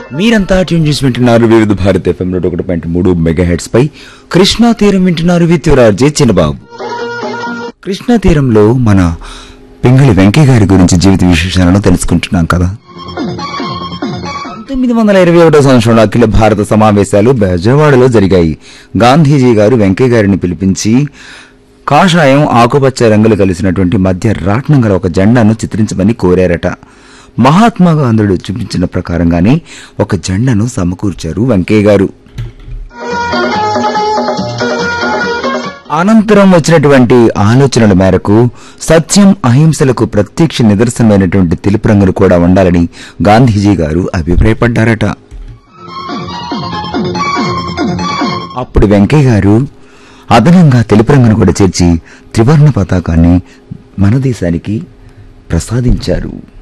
మీరంతా ట్యూన్ చేసి వింటున్నారు వివిధ భారత్ ఎఫ్ఎం నూట ఒకటి పాయింట్ మూడు మెగా హెడ్స్ పై కృష్ణా తీరం వింటున్నారు విత్ రాజే చిన్నబాబు కృష్ణా తీరంలో మన పింగళి వెంకయ్య గారి గురించి జీవిత విశేషాలను తెలుసుకుంటున్నాం కదా పంతొమ్మిది వందల ఇరవై ఒకటో సంవత్సరంలో అఖిల భారత సమావేశాలు బెజవాడలో జరిగాయి గాంధీజీ గారు వెంకయ్య గారిని పిలిపించి కాషాయం ఆకుపచ్చ రంగులు కలిసినటువంటి మధ్య రాట్నం గల ఒక జెండాను చిత్రించమని కోరారట మహాత్మా గాంధీడు చూపించిన ప్రకారంగానే ఒక జెండాను సమకూర్చారు వెంకయ్య గారు అనంతరం వచ్చినటువంటి ఆలోచనల మేరకు సత్యం అహింసలకు ప్రత్యక్ష నిదర్శనమైనటువంటి తెలుపు రంగులు కూడా ఉండాలని గాంధీజీ గారు అభిప్రాయపడ్డారట అప్పుడు వెంకయ్య గారు అదనంగా తెలుపు రంగును కూడా చేర్చి త్రివర్ణ పతాకాన్ని మన దేశానికి ప్రసాదించారు